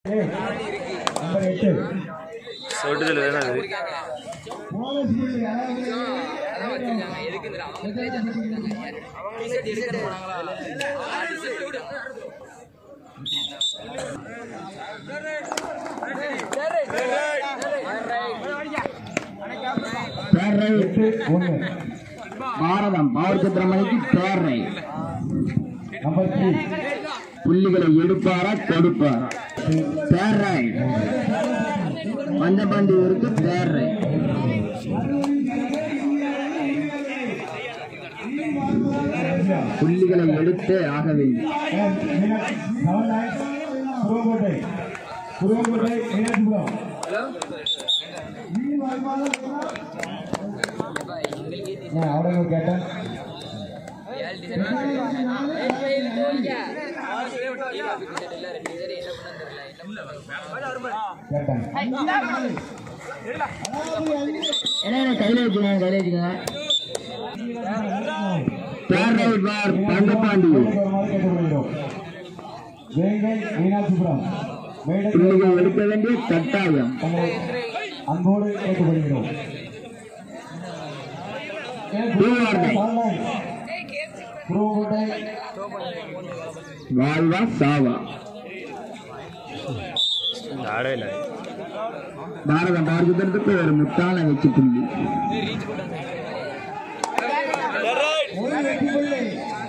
Number எட்டு சொட்டுதல் தானே அது பேரை எட்டு ஒன்று பாரதம் பவர் சுப்பிரமணிக்கு பேரை நம்பர் த்ரீ புள்ளிகளை எடுப்பாரா கொடுப்பாரா பேரை மஞ்சப்பாண்டியூருக்கு பேரை புள்ளிகளை எடுத்தே ஆக வேண்டும் செவன் நைன் குருவங்கோட்டை குருவங்கோட்டை மீனாட்சிபுரம் நான் அவனுங்க கேட்டேன் கேட்டேன் என்ன கையில வச்சுக்கோங்க கையில வச்சுக்கோங்க பேரை பார் தங்கப்பாண்டியூர் வருமாறு கேட்டுக்கொள்கிறோம் வேங்கை மீனாட்சிபுரம் மேடை புள்ளிகள் எடுக்க வேண்டிய கட்டாயம் தங்களை அன்போடு கேட்டுக்கொள்கிறோம் பூவார்த்தை. குருவங்கோட்டை வாழ்வா சாவா ஆடவே இல்லை பாரத பாரதத்திற்கு ஒரு முத்தான வெற்றி புள்ளி ஒரு வெற்றி புள்ளி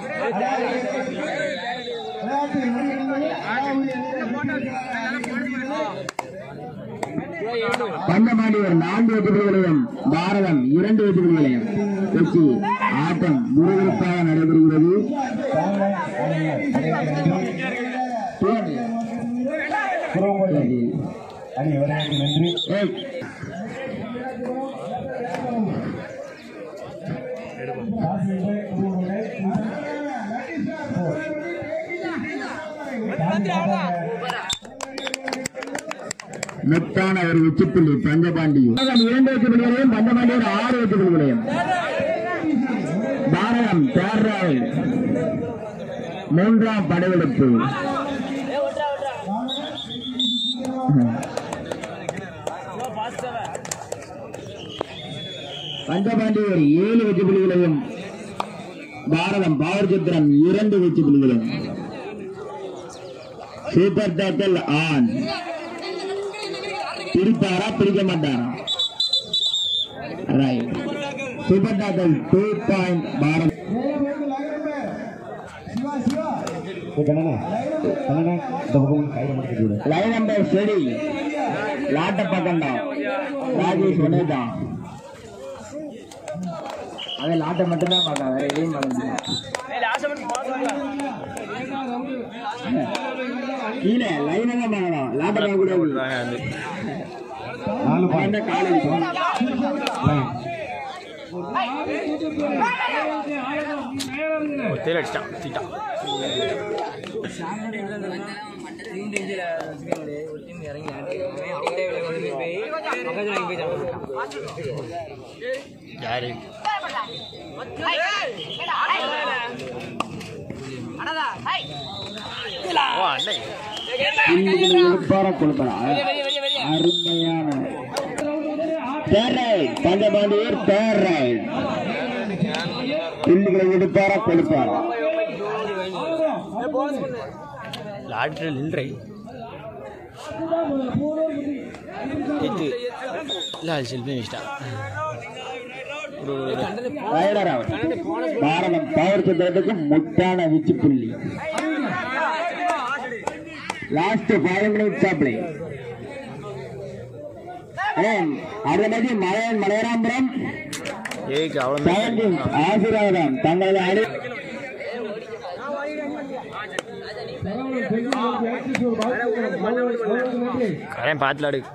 பந்தமாடி ஒரு நான்கு வெற்றி புள்ளிகளையும் பாரதம் இரண்டு வெற்றி புள்ளிகளையும் வெற்றி ஆட்டம் விறுவிறுப்பாக நடைபெறுகிறது குருவங்கோட்டை அணி வருகைக்கு நன்றி ஏய், முத்தான ஒரு வெற்றி புள்ளி பஞ்சபாண்டியும் பாரதம் இரண்டு வெற்றி புள்ளிகளையும் பஞ்சபாண்டியூர் ஆறு வெற்றி புள்ளிகளையும் பாரதம் தேர்ராய் மூன்றாம் படையெடுப்பு பஞ்சபாண்டியூர் ஏழு வெற்றி புள்ளிகளையும் பாரதம் பவர் சித்திரம் இரண்டு வெற்றி புள்ளிகளையும் சூப்பர் டேக்கல் ஆன் பிடிப்பாரா பிடிக்க மாட்டாரா right super tackle two point Bharath கண்ணனா கண்ணனா இந்த பக்கம் கையில் முடிச்சு லைன் நம்பர் சரி லாட்ட பக்கம்டா ராஜேஷ் வனேதா அவன் லாட்டை மட்டும்தான் பார்க்கான் வேற எதையும் பார்க்க முடியாது கீழே லைனை தான் பார்க்கலாம் லாட்டை பார்க்க கூடாது தாங்க அது நாலு அவன் பாயிண்ட் தான் காலேஜ் ஒத்தையில் அடிச்சிட்டான் தீட்டான் யாரு ஓ அண்ணே எடுப்பார கொடுப்பாரா அருமையான தேரை பஞ்சபாண்டியர் தேரை புள்ளிகளை எடுப்பாரா கொடுப்பாரா லாட்ரியில் நில்றை இது இல்லை அது செல்ஃபி வச்சிட்டான் ஒரு ஒரு ரைடர் அவர் பாரதம் பவர் சுத்திரத்துக்கு முட்டான விச்சு புள்ளி லாஸ்ட் ஃபைவ் மினிட்ஸ் அப்படி அறுபது மலையன் மலையராம்பரம் ஏய்க்கு அவ்வளோ செவன்டீன் ஆசீர்வாதம் தங்களது அணி கரையன் பார்த்துல அடு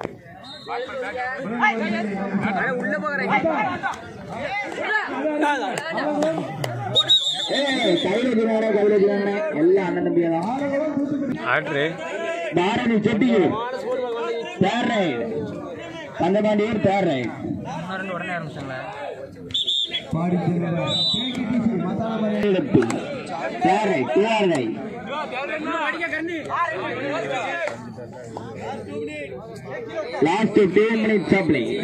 ஏய், கையில வச்சுக்கிறாங்க, கையில வச்சுக்கிறாங்க. எல்லாம் அண்ணன் தம்பியா தான் ஆட்ரு பாரதி செட்டி தேர் ரைட் பந்தபாண்டியர் தேர் ரைட் பாடி செல்வர் எடுப்பு there right there right last two minutes of play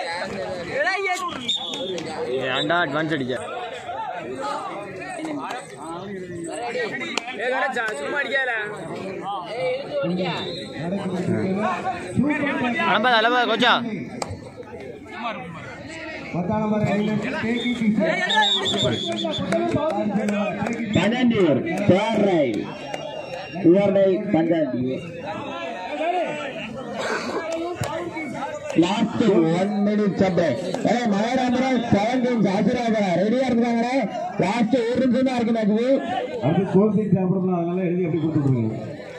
ஏன்டா அட்வான்ஸ் அடிச்ச அலம்பா அலம்பா கோச்சா பத்தாம் நம்பர் கேகி பன்னெண்டூர் தேர்ட் ரைட் உயர்வை பஞ்சாயத்து லாஸ்ட் ஒன் மினிட் சப்ளை ஏ மலைராமரா செவன் டீம்ஸ் ஆசிரியர் ரெடியா இருக்காங்க லாஸ்ட் ஒரு நிமிஷம் தான் இருக்கு மேட்ச்சு அடுத்து ஸ்கோர் சீட் சாப்பிடணும் அதனால எழுதி அப்படி கொடுத்துருங்க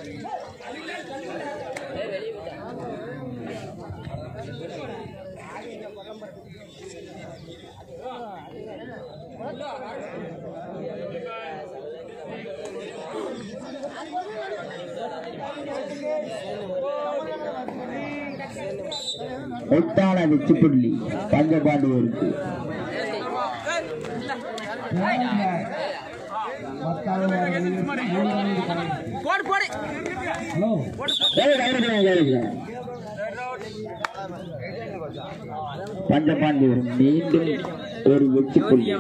ஒட்டான வெச்சுப்புள்ளி பஞ்சபாண்டியருக்கு ஹலோ பஞ்சபாண்டியர் மீண்டும் ஒரு வெச்சுப்புள்ளி